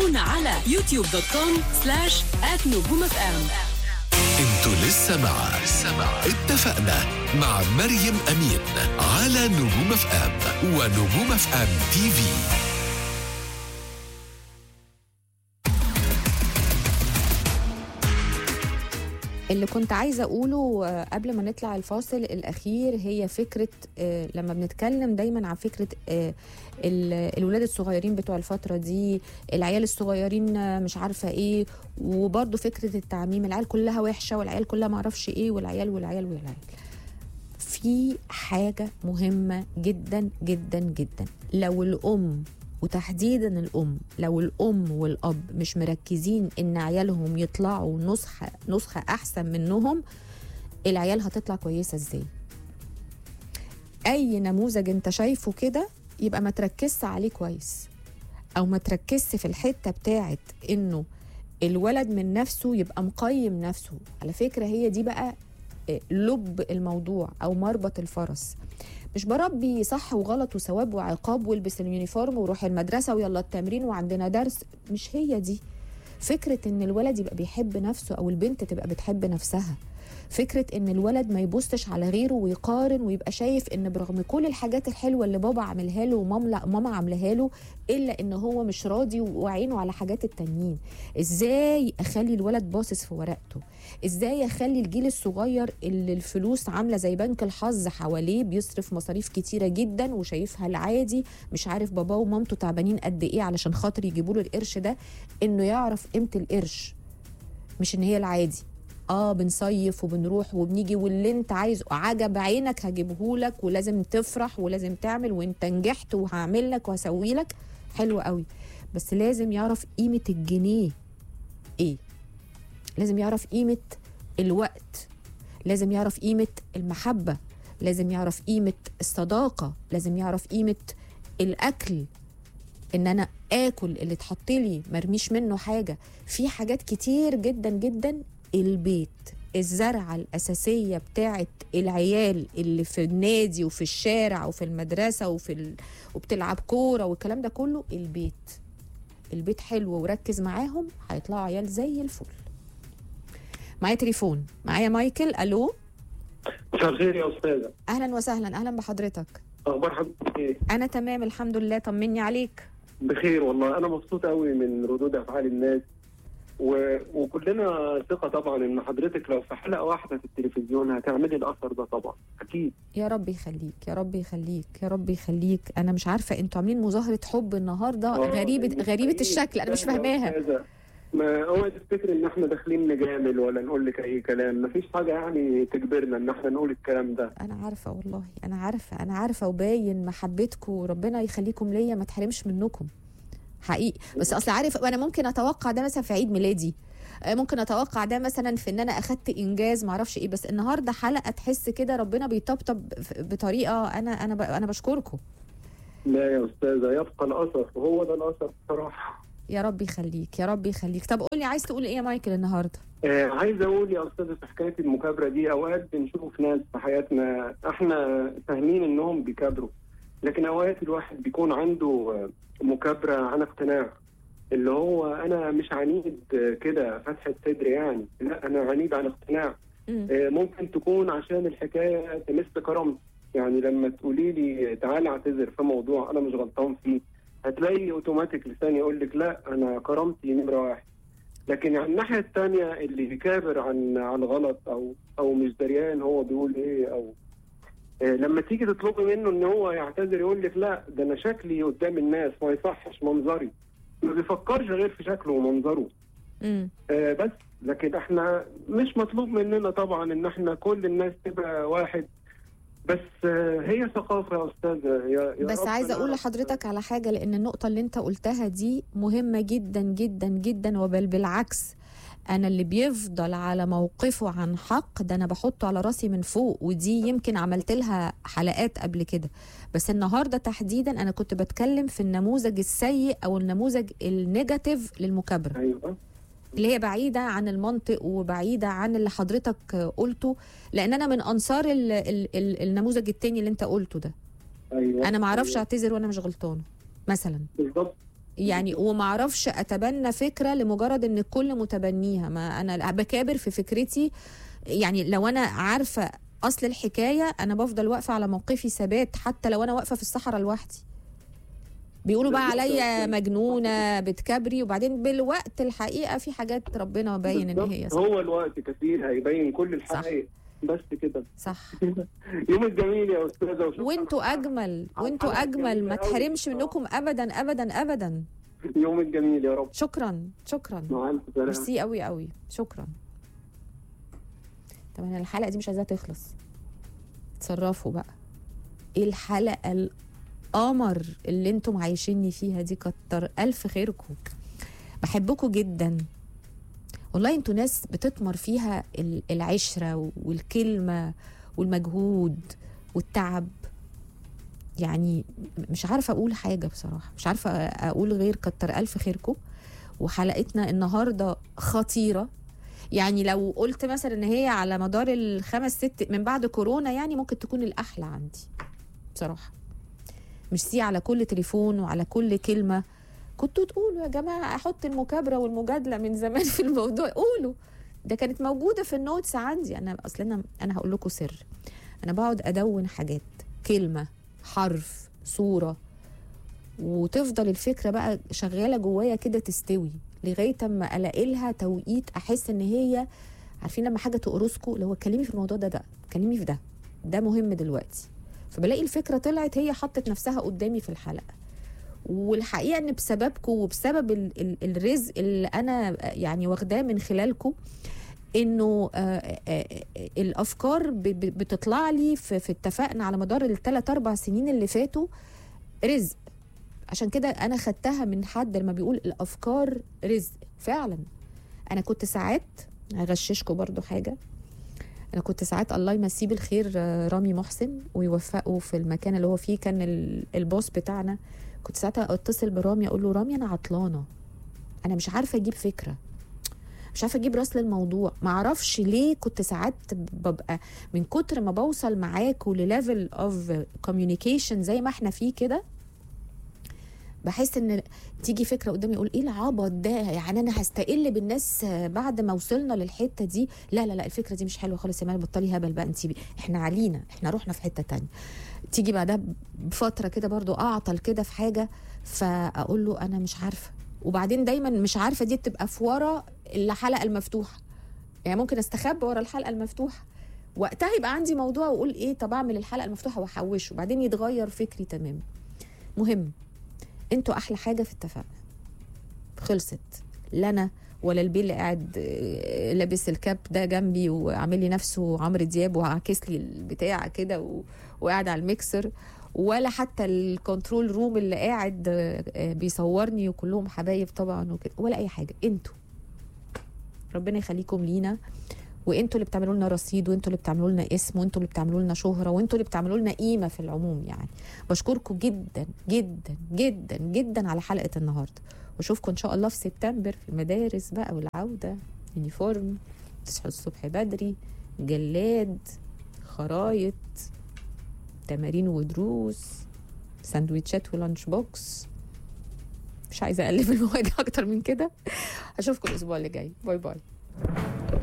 تابعونا على يوتيوب دوت كوم سلاش نجوم اف ام انتوا لسه مع اتفقنا مع مريم امين على نجوم اف ام ونجوم اف ام تي في اللي كنت عايزه اقوله آه، قبل ما نطلع الفاصل الاخير هي فكره آه، لما بنتكلم دايما عن فكره آه، ال- الولاد الصغيرين بتوع الفتره دي العيال الصغيرين آه، مش عارفه ايه وبرده فكره التعميم العيال كلها وحشه والعيال كلها معرفش ايه والعيال والعيال والعيال في حاجه مهمه جدا جدا جدا لو الام وتحديدا الام لو الام والاب مش مركزين ان عيالهم يطلعوا نسخه نسخه احسن منهم العيال هتطلع كويسه ازاي اي نموذج انت شايفه كده يبقى ما تركزش عليه كويس او ما تركزش في الحته بتاعت انه الولد من نفسه يبقى مقيم نفسه على فكره هي دي بقى آه، لب الموضوع او مربط الفرس مش بربي صح وغلط وثواب وعقاب والبس اليونيفورم وروح المدرسه ويلا التمرين وعندنا درس مش هي دي فكره ان الولد يبقى بيحب نفسه او البنت تبقى بتحب نفسها فكره ان الولد ما يبصش على غيره ويقارن ويبقى شايف ان برغم كل الحاجات الحلوه اللي بابا عاملها له وماما ماما عاملاها له الا ان هو مش راضي وعينه على حاجات التانيين ازاي اخلي الولد باصص في ورقته ازاي اخلي الجيل الصغير اللي الفلوس عامله زي بنك الحظ حواليه بيصرف مصاريف كتيره جدا وشايفها العادي مش عارف باباه ومامته تعبانين قد ايه علشان خاطر يجيبوا له القرش ده انه يعرف قيمه القرش مش ان هي العادي اه بنصيف وبنروح وبنيجي واللي انت عايزه عجب عينك هجيبهولك ولازم تفرح ولازم تعمل وانت نجحت وهعمل لك وهسوي لك حلو قوي بس لازم يعرف قيمه الجنيه ايه لازم يعرف قيمه الوقت لازم يعرف قيمه المحبه لازم يعرف قيمه الصداقه لازم يعرف قيمه الاكل ان انا اكل اللي اتحط لي مرميش منه حاجه في حاجات كتير جدا جدا البيت الزرعه الاساسيه بتاعت العيال اللي في النادي وفي الشارع وفي المدرسه وفي ال... وبتلعب كوره والكلام ده كله البيت البيت حلو وركز معاهم هيطلعوا عيال زي الفل معايا تليفون معايا مايكل الو مساء الخير يا استاذه اهلا وسهلا اهلا بحضرتك اخبار حضرتك ايه انا تمام الحمد لله طمني عليك بخير والله انا مبسوط قوي من ردود افعال الناس و... وكلنا ثقه طبعا ان حضرتك لو في حلقه واحده في التلفزيون هتعملي الاثر ده طبعا اكيد يا رب يخليك يا رب يخليك يا رب يخليك انا مش عارفه انتوا عاملين مظاهره حب النهارده آه، غريبه المستحيل. غريبه الشكل انا مش يا فاهماها أستاذة، ما اوعي تفتكري ان احنا داخلين نجامل ولا نقول لك اي كلام مفيش حاجه يعني تجبرنا ان احنا نقول الكلام ده انا عارفه والله انا عارفه انا عارفه وباين محبتكم وربنا يخليكم ليا ما تحرمش منكم حقيقي بس اصل عارف انا ممكن اتوقع ده مثلا في عيد ميلادي آه، ممكن اتوقع ده مثلا في ان انا اخدت انجاز معرفش ايه بس النهارده حلقه تحس كده ربنا بيطبطب ف- بطريقه انا انا ب- انا بشكركم لا يا استاذه يبقى الاثر وهو ده الاثر بصراحه يا رب يخليك يا رب يخليك طب قول لي عايز تقول ايه يا مايكل النهارده آه عايز اقول يا استاذ في حكايه المكابره دي اوقات بنشوف ناس في حياتنا احنا فاهمين انهم بيكابروا لكن اوقات الواحد بيكون عنده آه، مكابره عن اقتناع اللي هو انا مش عنيد آه، كده فتحه صدر يعني لا انا عنيد عن اقتناع مم. آه، ممكن تكون عشان الحكايه تمس كرامتي يعني لما تقولي لي تعالى اعتذر في موضوع انا مش غلطان فيه هتلاقي اوتوماتيك لساني يقول لك لا انا كرامتي نمره واحد لكن على الناحيه الثانيه اللي بيكابر عن عن غلط او او مش دريان هو بيقول ايه او آه، لما تيجي تطلبي منه ان هو يعتذر يقول لك لا ده انا شكلي قدام الناس ما يصحش منظري ما بيفكرش غير في شكله ومنظره مم. آه، بس لكن احنا مش مطلوب مننا طبعا ان احنا كل الناس تبقى واحد بس آه، هي ثقافه يا استاذه يا يا بس رب عايزه اقول نعرف- لحضرتك على حاجه لان النقطه اللي انت قلتها دي مهمه جدا جدا جدا وبل بالعكس انا اللي بيفضل على موقفه عن حق ده انا بحطه على راسي من فوق ودي يمكن عملت لها حلقات قبل كده بس النهارده تحديدا انا كنت بتكلم في النموذج السيء او النموذج النيجاتيف للمكابره ايوه اللي هي بعيدة عن المنطق وبعيدة عن اللي حضرتك قلته لأن أنا من أنصار ال ال ال النموذج التاني اللي أنت قلته ده ايوه أنا ما أعرفش أيوة. أعتذر وأنا مش غلطانة مثلا بالظبط يعني وما اعرفش اتبنى فكره لمجرد ان الكل متبنيها ما انا بكابر في فكرتي يعني لو انا عارفه اصل الحكايه انا بفضل واقفه على موقفي ثبات حتى لو انا واقفه في الصحراء لوحدي بيقولوا بقى بالظبط. عليا مجنونه بتكبري وبعدين بالوقت الحقيقه في حاجات ربنا باين ان بالظبط. هي صح هو الوقت كثير هيبين كل الحقائق بس كده صح يومك جميل يا استاذه وشكراً. وانتوا اجمل وانتوا حلقة اجمل ما جميلة أوي. تحرمش منكم ابدا ابدا ابدا يومك جميل يا رب شكرا شكرا مع الف سلامه ميرسي قوي قوي شكرا طب انا الحلقه دي مش عايزاها تخلص اتصرفوا بقى ايه الحلقه القمر اللي انتم عايشيني فيها دي كتر الف خيركم بحبكم جدا والله انتوا ناس بتثمر فيها ال- العشره والكلمه والمجهود والتعب يعني مش عارفه اقول حاجه بصراحه مش عارفه اقول غير كتر الف خيركم وحلقتنا النهارده خطيره يعني لو قلت مثلا ان هي على مدار الخمس ست من بعد كورونا يعني ممكن تكون الاحلى عندي بصراحه مش سي على كل تليفون وعلى كل كلمه كنتوا تقولوا يا جماعه احط المكابره والمجادله من زمان في الموضوع قولوا ده كانت موجوده في النوتس عندي انا اصل انا انا هقول لكم سر انا بقعد ادون حاجات كلمه حرف صوره وتفضل الفكره بقى شغاله جوايا كده تستوي لغايه اما الاقي لها توقيت احس ان هي عارفين لما حاجه تقرصكم اللي هو اتكلمي في الموضوع ده ده اتكلمي في ده ده مهم دلوقتي فبلاقي الفكره طلعت هي حطت نفسها قدامي في الحلقه والحقيقه ان بسببكم وبسبب ال ال الرزق اللي انا يعني واخداه من خلالكم انه آه، آه، آه، الافكار ب- ب- بتطلع لي في, في اتفقنا على مدار الثلاث اربع سنين اللي فاتوا رزق عشان كده انا خدتها من حد لما بيقول الافكار رزق فعلا انا كنت ساعات هغششكم برضو حاجه انا كنت ساعات الله يمسيه بالخير آه، رامي محسن ويوفقه في المكان اللي هو فيه كان ال- البوس بتاعنا كنت ساعتها اتصل برامي اقول له رامي انا عطلانه انا مش عارفه اجيب فكره مش عارفه اجيب راس للموضوع ما اعرفش ليه كنت ساعات ببقى من كتر ما بوصل معاكوا لليفل اوف كوميونيكيشن زي ما احنا فيه كده بحس ان تيجي فكره قدامي اقول ايه العبط ده يعني انا هستقل بالناس بعد ما وصلنا للحته دي لا لا لا الفكره دي مش حلوه خالص يا مان بطلي هبل بقى انت احنا علينا احنا رحنا في حته تانية تيجي بعدها بفتره كده برضو اعطل كده في حاجه فاقول له انا مش عارفه وبعدين دايما مش عارفه دي بتبقى في ورا الحلقه المفتوحه يعني ممكن استخبى ورا الحلقه المفتوحه وقتها يبقى عندي موضوع واقول ايه طب اعمل الحلقه المفتوحه واحوشه وبعدين يتغير فكري تماما مهم انتوا احلى حاجه في اتفقنا خلصت لا انا ولا البي اللي قاعد آه، لابس الكاب ده جنبي وعامل لي نفسه عمرو دياب وعاكس لي البتاع كده و- وقاعد على الميكسر ولا حتى الكنترول روم اللي قاعد آه، آه، بيصورني وكلهم حبايب طبعا وكده ولا اي حاجه انتوا ربنا يخليكم لينا وانتوا اللي بتعملوا لنا رصيد وانتوا اللي بتعملوا لنا اسم وانتوا اللي بتعملوا لنا شهره وانتوا اللي بتعملوا لنا قيمه في العموم يعني بشكركم جدا جدا جدا جدا على حلقه النهارده واشوفكم ان شاء الله في سبتمبر في المدارس بقى والعوده يونيفورم تصحوا الصبح بدري جلاد خرايط تمارين ودروس سندوتشات ولانش بوكس مش عايزه اقلب المواجهه اكتر من كده اشوفكم الاسبوع اللي جاي باي باي